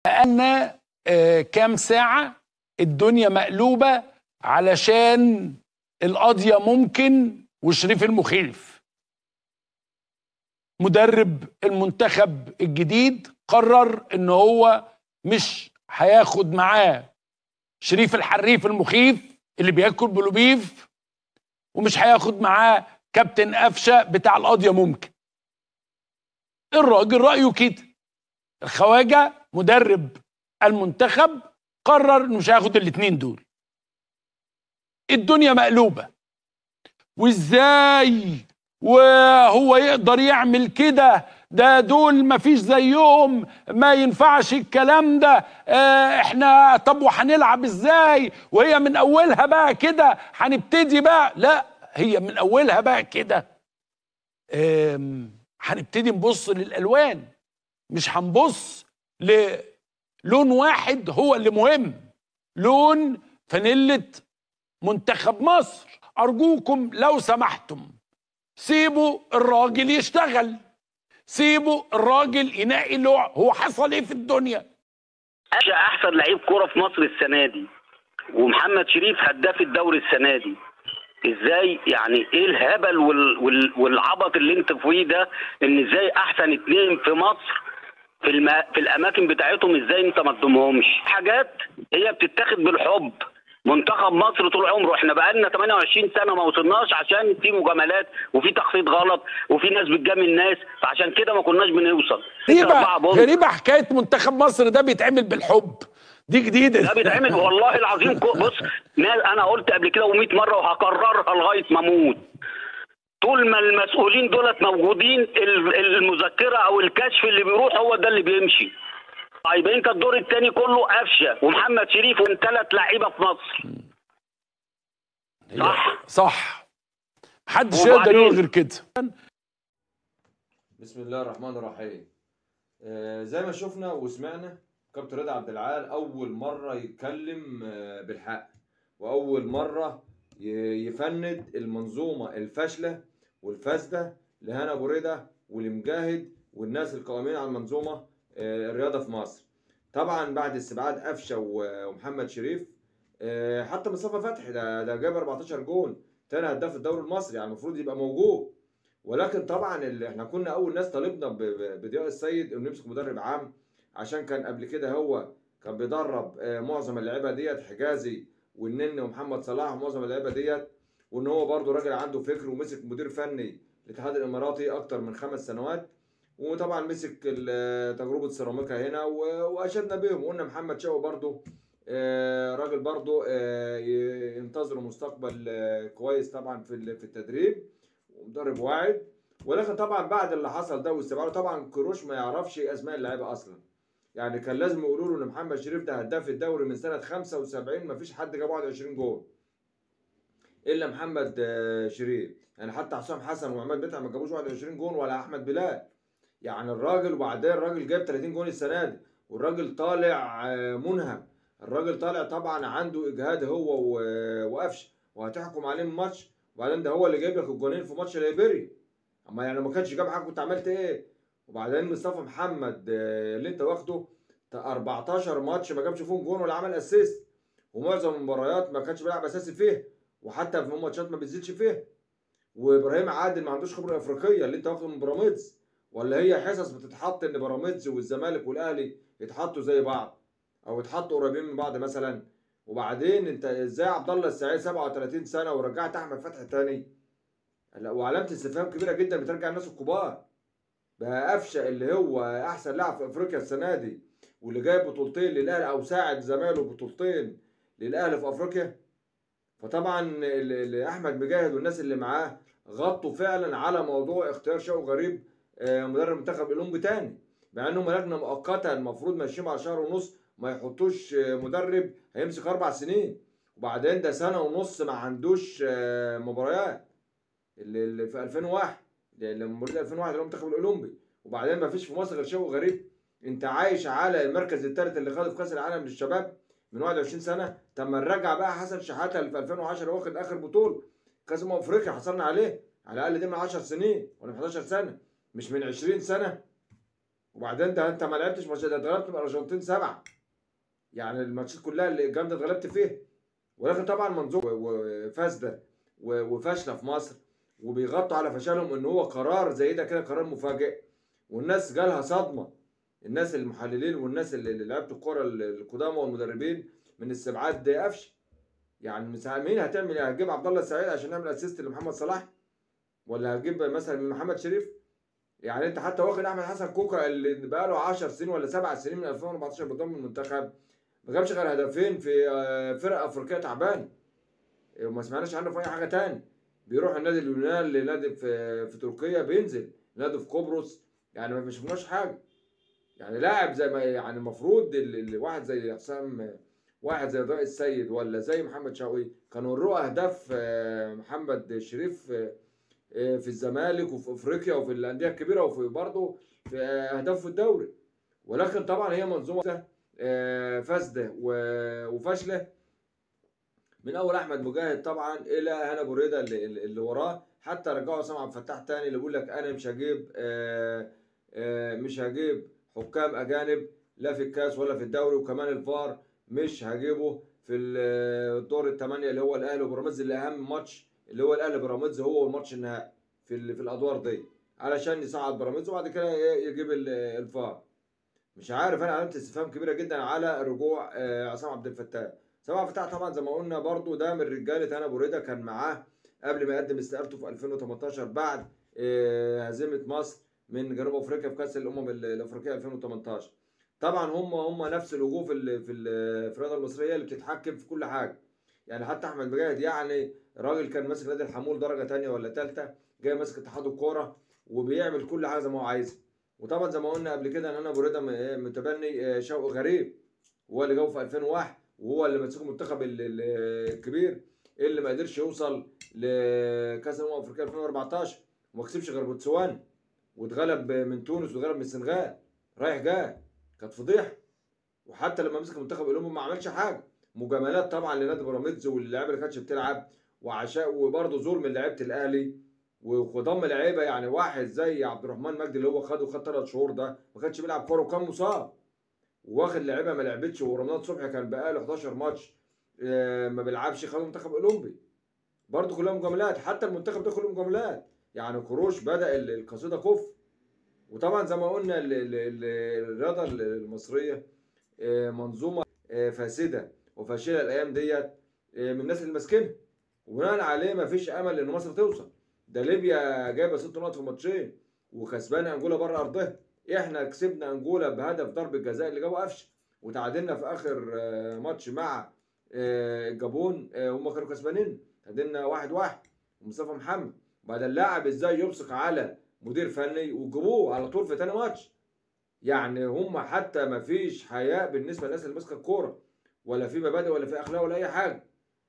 بقالنا آه، كام ساعة الدنيا مقلوبة علشان القضية ممكن وشريف المخيف مدرب المنتخب الجديد قرر ان هو مش هياخد معاه شريف الحريف المخيف اللي بياكل بلوبيف ومش هياخد معاه كابتن قفشه بتاع القضيه ممكن الراجل رايه كده الخواجه مدرب المنتخب قرر انه مش هياخد الاثنين دول الدنيا مقلوبه وازاي وهو يقدر يعمل كده ده دول ما فيش زيهم ما ينفعش الكلام ده اه احنا طب وهنلعب ازاي وهي من اولها بقى كده هنبتدي بقى لا هي من اولها بقى كده آم، هنبتدي نبص للالوان مش هنبص للون واحد هو اللي مهم لون فانيلة منتخب مصر ارجوكم لو سمحتم سيبوا الراجل يشتغل سيبوا الراجل ينقي اللي هو هو حصل ايه في الدنيا أشا احسن لعيب كوره في مصر السنه دي ومحمد شريف هداف الدوري السنه دي ازاي يعني ايه الهبل وال وال والعبط اللي انت فيه ده ان ازاي احسن اتنين في مصر في الم... في الاماكن بتاعتهم ازاي انت ما تضمهمش حاجات هي بتتاخد بالحب منتخب مصر طول عمره احنا بقالنا 28 سنه ما وصلناش عشان في مجاملات وفي تخطيط غلط وفي ناس بتجامل ناس فعشان كده ما كناش بنوصل غريبة أربعة بونت. غريبة حكاية منتخب مصر ده بيتعمل بالحب دي جديدة ده بيتعمل والله العظيم كو- بص ناس انا قلت قبل كده و100 مره وهكررها لغايه ما اموت طول ما المسؤولين دولت موجودين ال- المذكره او الكشف اللي بيروح هو ده اللي بيمشي يبقى انت الدور الثاني كله قفشه ومحمد شريف وثلاث لعيبه في مصر صح. صح محدش وبعدين- يقدر يقول غير كده بسم الله الرحمن الرحيم آه زي ما شفنا وسمعنا كابتن رضا عبد العال اول مره يتكلم آه بالحق واول مره ي- يفند المنظومه الفاشله والفاسده لهنا ابو رضا والمجاهد والناس القائمين على المنظومه آه الرياضه في مصر طبعا بعد استبعاد قفشه و- ومحمد شريف آه حتى مصطفى فتحي ده ده جاب 14 جون تاني هداف الدوري المصري يعني المفروض يبقى موجود ولكن طبعا اللي احنا كنا اول ناس طالبنا ب- ب- بضياء السيد انه يمسك مدرب عام عشان كان قبل كده هو كان بيدرب آه، معظم اللعيبه ديت حجازي والنني ومحمد صلاح ومعظم اللعيبه ديت وان هو برضه راجل عنده فكر ومسك مدير فني الاتحاد الاماراتي اكتر من خمس سنوات وطبعا مسك ال- تجربه سيراميكا هنا و- واشدنا بيهم وقلنا محمد شوقي برضه آه، راجل برضه آه، ي- ينتظر مستقبل آه، كويس طبعا في ال- في التدريب ومدرب واعد ولكن طبعا بعد اللي حصل ده واستبعاده طبعا كروش ما يعرفش اسماء اللعيبه اصلا يعني كان لازم يقولوا له ان محمد شريف ده هداف الدوري من سنه 75 ما فيش حد جاب 21 جول الا محمد آه، شريف يعني حتى حسام حسن وعماد متعب ما جابوش 21 جول ولا احمد بلال يعني الراجل وبعدين الراجل جاب 30 جول السنه دي والراجل طالع آه، منهم الراجل طالع طبعا عنده اجهاد هو و- وقفش وهتحكم عليه من ماتش وبعدين ده هو اللي جايب لك الجونين في ماتش ليبيريا اما يعني لو ما كانش جاب حاجه كنت عملت ايه وبعدين مصطفى محمد آه، اللي انت واخده تا 14 ماتش ما جابش فيهم جون ولا عمل اسيست ومعظم المباريات ما كانش بيلعب اساسي فيها وحتى في ماتشات ما بينزلش فيها وابراهيم عادل ما عندوش خبره افريقيه اللي انت واخده من بيراميدز ولا هي حصص بتتحط ان بيراميدز والزمالك والاهلي يتحطوا زي بعض او يتحطوا قريبين من بعض مثلا وبعدين انت ازاي عبد الله السعيد 37 سنه ورجعت احمد فتحي تاني لا وعلامه استفهام كبيره جدا بترجع الناس الكبار بقى قفشه اللي هو احسن لاعب في افريقيا السنه دي واللي جايب بطولتين للاهلي او ساعد زمايله بطولتين للاهلي في افريقيا فطبعا ال- ال- احمد مجاهد والناس اللي معاه غطوا فعلا على موضوع اختيار شوقي غريب آه، مدرب منتخب الاولمبي تاني مع انهم لجنه مؤقته المفروض ماشيين على شهر ونص ما يحطوش آه، مدرب هيمسك اربع سنين وبعدين ده سنه ونص ما عندوش آه، مباريات اللي اللي في 2001 اللي مواليد 2001 اللي هو المنتخب الاولمبي وبعدين ما فيش في مصر غير شوقي غريب انت عايش على المركز الثالث اللي خده في كاس العالم للشباب من 21 سنه طب ما نرجع بقى حسن شحاته اللي في 2010 واخد اخر بطوله كاس امم افريقيا حصلنا عليه على الاقل دي من 10 سنين ولا من 11 سنه مش من 20 سنه وبعدين ده انت ما لعبتش ماتش ده اتغلبت من الارجنتين سبعه يعني الماتشات كلها اللي الجامده اتغلبت فيها ولكن طبعا منظومه و- وفاسده و- وفاشله في مصر وبيغطوا على فشلهم ان هو قرار زي ده كده قرار مفاجئ والناس جالها صدمه الناس المحللين والناس اللي اللي لعبت الكوره القدامى والمدربين من السبعات ده قفش يعني مس- مين هتعمل إيه؟ هتجيب عبد الله السعيد عشان يعمل اسيست لمحمد صلاح ولا هتجيب مثلا من محمد شريف يعني انت حتى واخد احمد حسن كوكا اللي بقى له 10 سنين ولا 7 سنين من 2014 بيضم المنتخب ما جابش غير هدفين في آه، فرق افريقيه تعبان وما سمعناش عنه في اي حاجه تاني بيروح النادي اليوناني لنادي في في تركيا بينزل نادي في قبرص يعني ما شفناش حاجه يعني لاعب زي ما يعني المفروض ال- ال- واحد زي حسام واحد زي ضياء السيد ولا زي محمد شوقي كانوا وروه اهداف آه، محمد شريف آه، آه، في الزمالك وفي افريقيا وفي الانديه الكبيره وفي برضه في آه، اهداف في الدوري ولكن طبعا هي منظومه آه، فاسده و- وفاشله من اول احمد مجاهد طبعا الى هنا بريده اللي, اللي وراه حتى رجعوا عصام عبد الفتاح تاني اللي بيقول لك انا مش هجيب آه، آه، مش هجيب حكام اجانب لا في الكاس ولا في الدوري وكمان الفار مش هجيبه في ال- الدور الثمانيه اللي هو الاهلي وبيراميدز اللي اهم ماتش اللي هو الاهلي بيراميدز هو والماتش النهائي في ال- في الادوار دي علشان يصعد بيراميدز وبعد كده ي- يجيب ال- الفار مش عارف انا علامه استفهام كبيره جدا على رجوع آه، عصام عبد الفتاح عصام عبد الفتاح طبعا زي ما قلنا برضو ده من رجاله هنا بريده كان معاه قبل ما يقدم استقالته في 2018 بعد آه، هزيمه مصر من جنوب افريقيا في كاس الامم ال- الافريقيه 2018 طبعا هم هم نفس الوجوه في ال- في ال- في الرياضه المصريه اللي بتتحكم في كل حاجه يعني حتى احمد مجاهد يعني راجل كان ماسك نادي الحمول درجه تانية ولا ثالثه جاي ماسك اتحاد الكوره وبيعمل كل حاجه زي ما هو عايزها وطبعا زي ما قلنا قبل كده ان انا ابو رضا م- إيه متبني آه، شوقي غريب وهو اللي جابه في 2001 وهو اللي مسكه المنتخب ال- ال- الكبير اللي ما قدرش يوصل لكاس الامم الافريقيه 2014 وما كسبش غير بوتسوانا واتغلب من تونس واتغلب من السنغال رايح جاي كانت فضيحه وحتى لما مسك منتخب الامم ما عملش حاجه مجاملات طبعا لنادي بيراميدز واللعيبه اللي كانتش بتلعب وعشاء وبرضه ظلم من لعيبه الاهلي وضم لعيبه يعني واحد زي عبد الرحمن مجدي اللي هو خده خد ثلاث شهور ده ما كانش بيلعب كوره وكان مصاب واخد لعيبه ما لعبتش ورمضان صبحي كان بقاله 11 ماتش آه، ما بيلعبش خده منتخب اولمبي برضه كلها مجاملات حتى المنتخب ده كله مجاملات يعني كروش بدا ال- القصيده كفر وطبعا زي ما قلنا ال- ال- ال- الرياضه المصريه آه، منظومه آه، فاسده وفاشله الايام ديت آه، من الناس اللي ماسكينها وبناء عليه ما فيش امل ان مصر توصل ده ليبيا جايبه ست نقط في ماتشين وكسبانه انجولا بره ارضها احنا كسبنا انجولا بهدف ضربه جزاء اللي جابه قفشه وتعادلنا في اخر آه، ماتش مع آه، الجابون آه، هم كانوا كسبانين تعادلنا واحد واحد ومصطفى محمد بعد اللاعب ازاي يبصق على مدير فني وجابوه على طول في تاني ماتش يعني هم حتى ما فيش حياء بالنسبه للناس اللي ماسكه الكوره ولا في مبادئ ولا في اخلاق ولا اي حاجه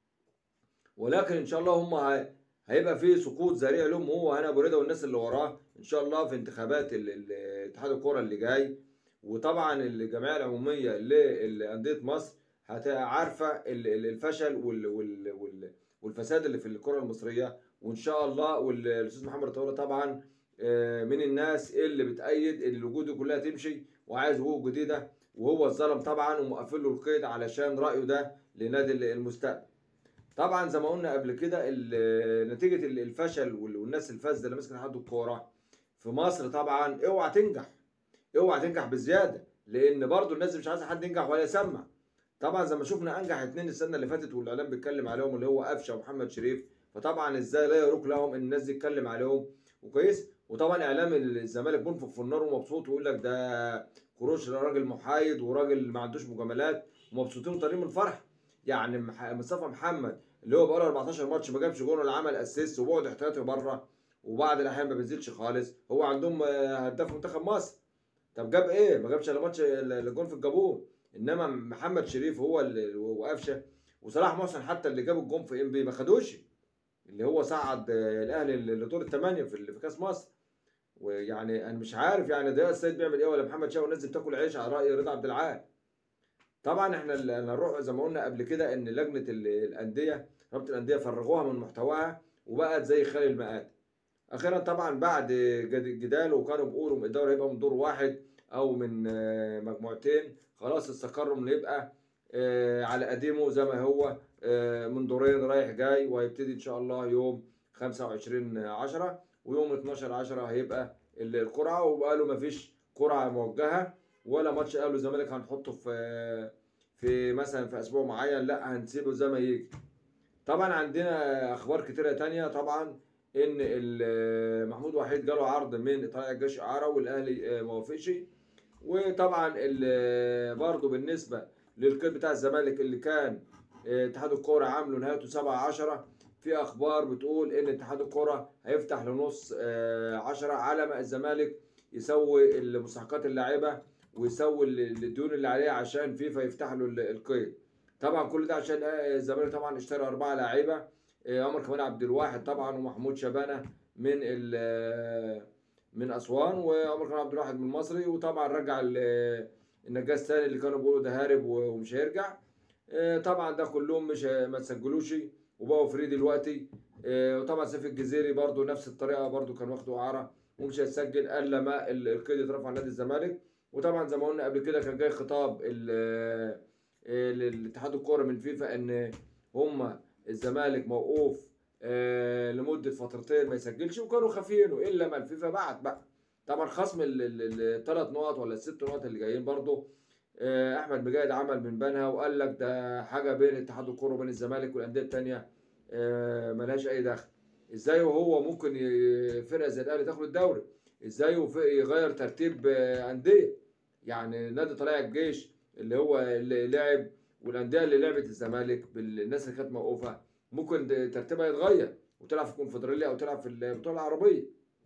ولكن ان شاء الله هم هي- هيبقى في سقوط ذريع لهم هو هنا ابو رضا والناس اللي وراه ان شاء الله في انتخابات ال- ال- اتحاد الكوره اللي جاي وطبعا الجمعيه العموميه لانديه مصر هتبقى عارفه ال- ال- الفشل وال وال وال والفساد اللي في الكره المصريه وان شاء الله والاستاذ محمد طاوله طبعا آه، من الناس اللي بتأيد ان الوجود دي كلها تمشي وعايز وجوه جديده وهو الظلم طبعا ومقفل له القيد علشان رايه ده لنادي المستقبل طبعا زي ما قلنا قبل كده ال- نتيجه ال- الفشل وال- والناس الفاسده اللي ماسكه اتحاد الكوره في مصر طبعا اوعى تنجح اوعى تنجح بزياده لان برضو الناس مش عايزه حد ينجح ولا يسمع طبعا زي ما شفنا انجح اتنين السنه اللي فاتت والاعلام بيتكلم عليهم اللي هو قفشه ومحمد شريف فطبعا ازاي لا يروق لهم ان الناس دي تتكلم عليهم وكويس وطبعا اعلام الزمالك بينفخ في النار ومبسوط ويقول لك ده كروش ده راجل محايد وراجل ما عندوش مجاملات ومبسوطين وطالعين من الفرح يعني مح- مصطفى محمد اللي هو بقاله 14 ماتش ما جابش جون ولا عمل اسيست وبعد احتياطي بره وبعض الاحيان ما بينزلش خالص هو عندهم آه، هداف منتخب مصر طب جاب ايه ما جابش الا ماتش ال- الجون في الجابون انما محمد شريف هو اللي وقفشه وصلاح محسن حتى اللي جاب الجون في ام بي ما خدوش اللي هو صعد آه، الاهلي ل- لدور الثمانيه في ال- في كاس مصر ويعني انا مش عارف يعني ضياء السيد بيعمل ايه ولا محمد شاوي الناس دي بتاكل عيش على راي رضا عبد العال طبعا احنا ال- انا نروح زي ما قلنا قبل كده ان لجنه ال- الانديه رابطه الانديه فرغوها من محتواها وبقت زي خال المآت اخيرا طبعا بعد جد- جدال وكانوا بيقولوا الدوري هيبقى من دور واحد او من آه، مجموعتين خلاص استقروا انه يبقى آه، على قديمه زي ما هو آه، من دورين رايح جاي وهيبتدي ان شاء الله يوم 25 10 ويوم 12 10 هيبقى ال- القرعه وبقى له مفيش قرعه موجهه ولا ماتش اهلي والزمالك هنحطه في في مثلا في اسبوع معين لا هنسيبه زي ما يجي طبعا عندنا اخبار كتيره تانية طبعا ان ال- محمود وحيد جاله عرض من طلائع الجيش اعاره والاهلي آه، ما وافقش وطبعا ال- برضه بالنسبه للقيد بتاع الزمالك اللي كان آه، اتحاد الكوره عامله نهايته 7 10 في اخبار بتقول ان اتحاد الكوره هيفتح لنص 10 على ما الزمالك يسوي المستحقات اللاعيبه ويسوي ال- الديون اللي عليه عشان فيفا يفتح له ال- القيد طبعا كل ده عشان آه، الزمالك طبعا اشترى اربعه لعيبه آه، عمر كمال عبد الواحد طبعا ومحمود شبانه من ال- آه، من اسوان وعمر كمال عبد الواحد من المصري وطبعا رجع ال- النجاز الثاني اللي كانوا بيقولوا ده هارب و- ومش هيرجع آه، طبعا ده كلهم مش ما تسجلوش وبقوا فري دلوقتي آه، وطبعا سيف الجزيري برضو نفس الطريقه برضو كان واخده اعاره ومش هيسجل الا ما ال- القيد يترفع عن نادي الزمالك وطبعا زي ما قلنا قبل كده كان جاي خطاب ال- آه، للاتحاد الكوره من فيفا ان هم الزمالك موقوف آه، لمده فترتين ما يسجلش وكانوا خافينه الا ما الفيفا بعت بقى طبعا خصم الثلاث نقط ولا الست نقط اللي جايين برضو آه، احمد مجاهد عمل من بنها وقال لك ده حاجه بين اتحاد الكوره وبين الزمالك والانديه الثانيه ملهاش اي دخل ازاي وهو ممكن ي- فرقه زي الاهلي تاخد الدوري ازاي وف- يغير ترتيب آه، انديه يعني نادي طلائع الجيش اللي هو اللي لعب والانديه اللي لعبت الزمالك بالناس اللي كانت موقوفه ممكن د- ترتيبها يتغير وتلعب في الكونفدراليه او تلعب في البطوله العربيه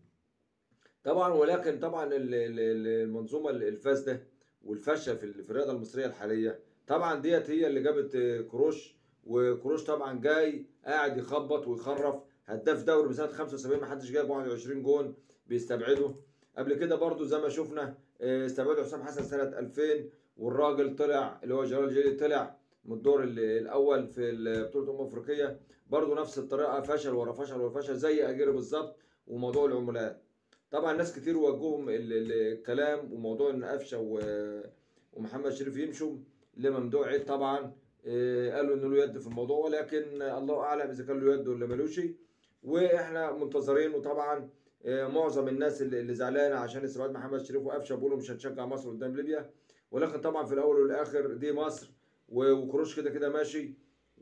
طبعا ولكن طبعا ال- ال- ال- المنظومه الفاسده والفشه في ال- في الرياضه المصريه الحاليه طبعا ديت هي اللي جابت آه، كروش وكروش طبعا جاي قاعد يخبط ويخرف هداف دوري من سنه 75 ما حدش جايب 21 جون بيستبعده قبل كده برضو زي ما شفنا آه، استبعدوا حسام حسن سنه 2000 والراجل طلع اللي هو جلال جيلي طلع من الدور ال- الاول في ال- بطوله الامم الافريقيه برضو نفس الطريقه فشل ورا فشل ورا فشل زي اجيري بالظبط وموضوع العمولات طبعا ناس كتير وجههم ال- ال- الكلام وموضوع ان قفشه و- ومحمد شريف يمشوا لممدوح عيد طبعا آه، قالوا انه له يد في الموضوع ولكن الله اعلم اذا كان له يد ولا ملوش واحنا منتظرين وطبعا آه، معظم الناس اللي اللي زعلانه عشان استبعاد محمد شريف وقفشه بيقولوا مش هنشجع مصر قدام ليبيا ولكن طبعا في الاول والاخر دي مصر و- وكروش كده كده ماشي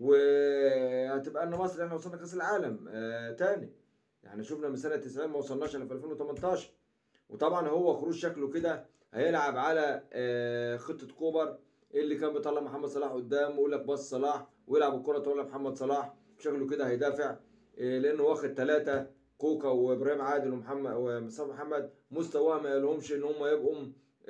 وهتبقى ان مصر احنا وصلنا كاس العالم آه تاني يعني شفنا من سنه 90 ما وصلناش الا في 2018 وطبعا هو كروش شكله كده هيلعب على آه خطه كوبر اللي كان بيطلع محمد صلاح قدام ويقول لك بص صلاح ويلعب الكره طويله محمد صلاح شكله كده هيدافع آه لانه واخد ثلاثه كوكا وابراهيم عادل ومحمد ومصطفى محمد مستواهم ما يلهمش ان هم يبقوا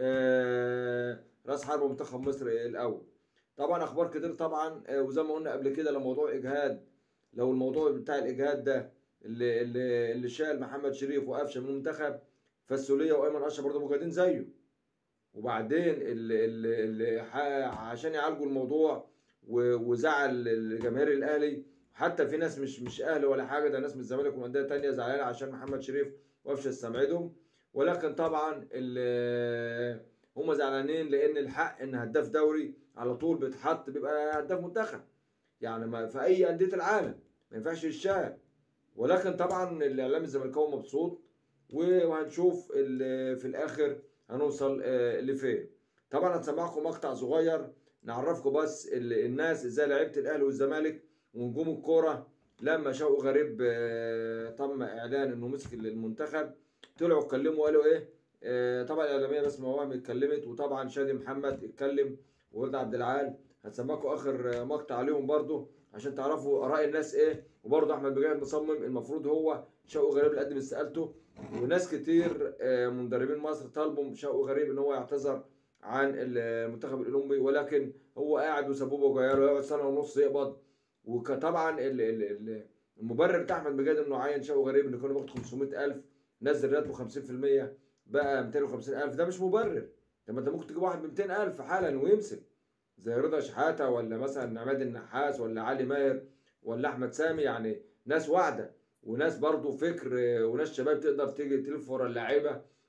آه راس حرب منتخب مصر الاول طبعا اخبار كتير طبعا آه، وزي ما قلنا قبل كده لو موضوع اجهاد لو الموضوع بتاع الاجهاد ده اللي اللي اللي شال محمد شريف وقفشه من المنتخب فالسوليه وايمن اشرف برضه مجاهدين زيه وبعدين اللي اللي اللي ح- عشان يعالجوا الموضوع و- وزعل الجماهير الاهلي حتى في ناس مش مش اهلي ولا حاجه ده ناس من الزمالك ومن انديه تانيه زعلانه عشان محمد شريف وقفشه استبعدهم ولكن طبعا ال- هم زعلانين لان الحق ان هداف دوري على طول بيتحط بيبقى هداف منتخب يعني ما في اي انديه العالم ما ينفعش يشال ولكن طبعا الاعلام الزملكاوي مبسوط و- وهنشوف ال- في الاخر هنوصل آه، لفين طبعا هنسمعكم مقطع صغير نعرفكم بس ال- الناس ازاي لعيبه الاهلي والزمالك ونجوم الكوره لما شوقي غريب آه، تم اعلان انه مسك المنتخب طلعوا اتكلموا قالوا ايه آه، طبعا الاعلاميه بس وهمي اتكلمت وطبعا شادي محمد اتكلم وولد عبد العال هنسمعكم اخر آه، مقطع عليهم برضو عشان تعرفوا اراء الناس ايه وبرضه احمد مجاهد مصمم المفروض هو شوقي غريب اللي قدم استقالته وناس كتير آه، مدربين مصر طالبوا شوقي غريب ان هو يعتذر عن المنتخب الاولمبي ولكن هو قاعد وسبوبه وجايله يقعد سنه ونص يقبض وطبعا ال- ال- ال- المبرر بتاع احمد مجاهد انه عين شوقي غريب انه كانوا بياخد 500000 نزل راتبه 50% بقى 250000 ده مش مبرر طب ما انت ممكن تجيب واحد ب 200000 حالا ويمسك زي رضا شحاته ولا مثلا عماد النحاس ولا علي ماهر ولا احمد سامي يعني ناس واعده وناس برضو فكر آه، وناس شباب تقدر تيجي تلف ورا اللعيبه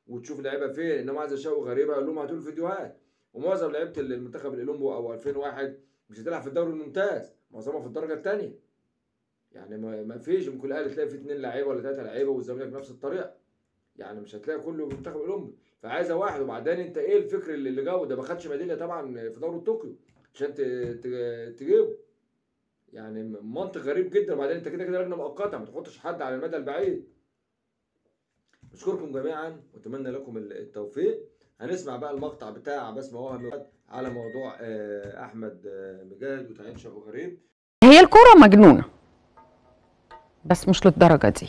وتشوف لعيبه فين انما عايز شوقي غريبه قال لهم هاتوا له فيديوهات ومعظم لعيبه المنتخب الاولمبي او 2001 مش هتلعب في الدوري الممتاز معظمها في الدرجه الثانيه يعني ما ما فيش ممكن الاهلي تلاقي فيه اثنين لعيبه ولا ثلاثه لعيبه والزمالك بنفس الطريقه يعني مش هتلاقي كله منتخب الاولمبي فعايزه واحد وبعدين انت ايه الفكر اللي اللي جابه ده ما خدش ميداليه طبعا في دوره طوكيو عشان ت- ت- تجيبه يعني منطق غريب جدا وبعدين انت كده كده لجنه مؤقته ما تحطش حد على المدى البعيد اشكركم جميعا واتمنى لكم التوفيق هنسمع بقى المقطع بتاع بسمة وهمي على موضوع آه، احمد آه، مجاهد وتعيين شوقي غريب هي الكرة مجنونة بس مش للدرجة دي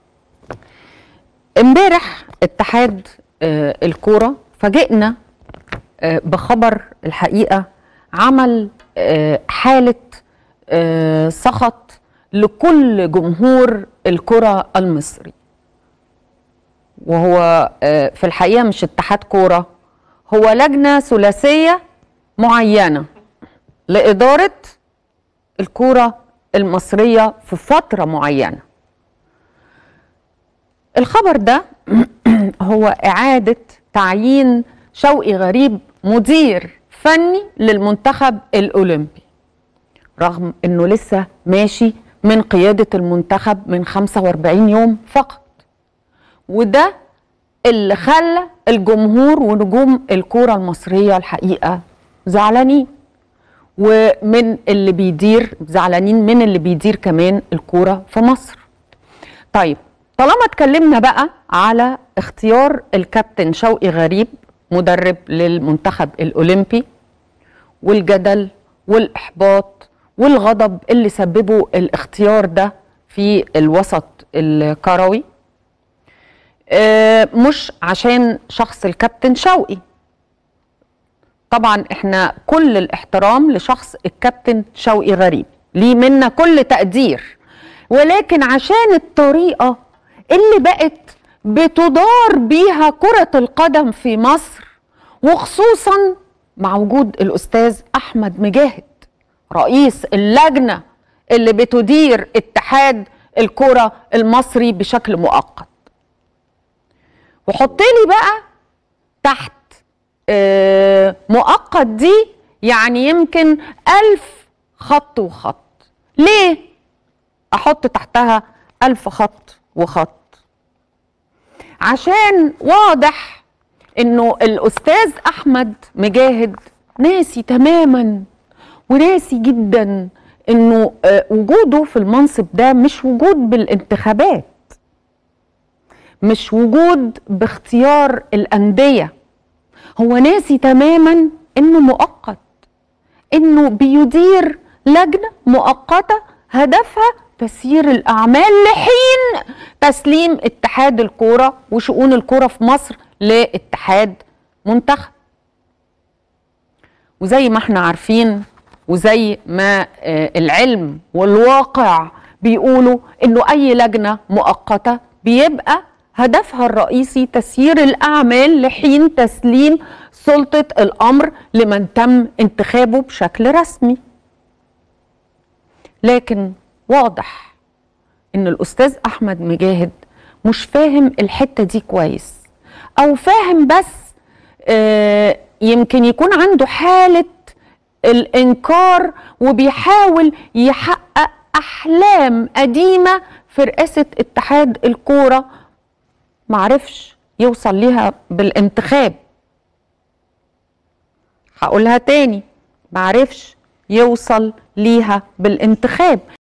امبارح اتحاد آه، الكورة فاجئنا آه، بخبر الحقيقة عمل آه، حالة آه، سخط لكل جمهور الكرة المصري وهو آه، في الحقيقة مش اتحاد كورة هو لجنة ثلاثية معينة لإدارة الكرة المصرية في فترة معينة الخبر ده هو إعادة تعيين شوقي غريب مدير فني للمنتخب الأولمبي رغم أنه لسه ماشي من قيادة المنتخب من 45 يوم فقط وده اللي خلى الجمهور ونجوم الكرة المصرية الحقيقة زعلانين ومن اللي بيدير زعلانين من اللي بيدير كمان الكوره في مصر. طيب طالما اتكلمنا بقى على اختيار الكابتن شوقي غريب مدرب للمنتخب الاولمبي والجدل والاحباط والغضب اللي سببه الاختيار ده في الوسط الكروي آه، مش عشان شخص الكابتن شوقي طبعا احنا كل الاحترام لشخص الكابتن شوقي غريب ليه منا كل تقدير ولكن عشان الطريقة اللي بقت بتدار بيها كرة القدم في مصر وخصوصا مع وجود الأستاذ أحمد مجاهد رئيس اللجنة اللي بتدير اتحاد الكرة المصري بشكل مؤقت وحط لي بقى تحت آه، مؤقت دي يعني يمكن ألف خط وخط ليه أحط تحتها ألف خط وخط عشان واضح إنه الأستاذ أحمد مجاهد ناسي تماما وناسي جدا إنه آه، وجوده في المنصب ده مش وجود بالانتخابات مش وجود باختيار الأندية هو ناسي تماما انه مؤقت انه بيدير لجنه مؤقته هدفها تسيير الاعمال لحين تسليم اتحاد الكوره وشؤون الكوره في مصر لاتحاد منتخب وزي ما احنا عارفين وزي ما آه، العلم والواقع بيقولوا انه اي لجنه مؤقته بيبقى هدفها الرئيسي تسيير الاعمال لحين تسليم سلطه الامر لمن تم انتخابه بشكل رسمي لكن واضح ان الاستاذ احمد مجاهد مش فاهم الحته دي كويس او فاهم بس آه يمكن يكون عنده حاله الانكار وبيحاول يحقق احلام قديمه في رئاسه اتحاد الكوره معرفش يوصل ليها بالانتخاب هقولها تاني معرفش يوصل ليها بالانتخاب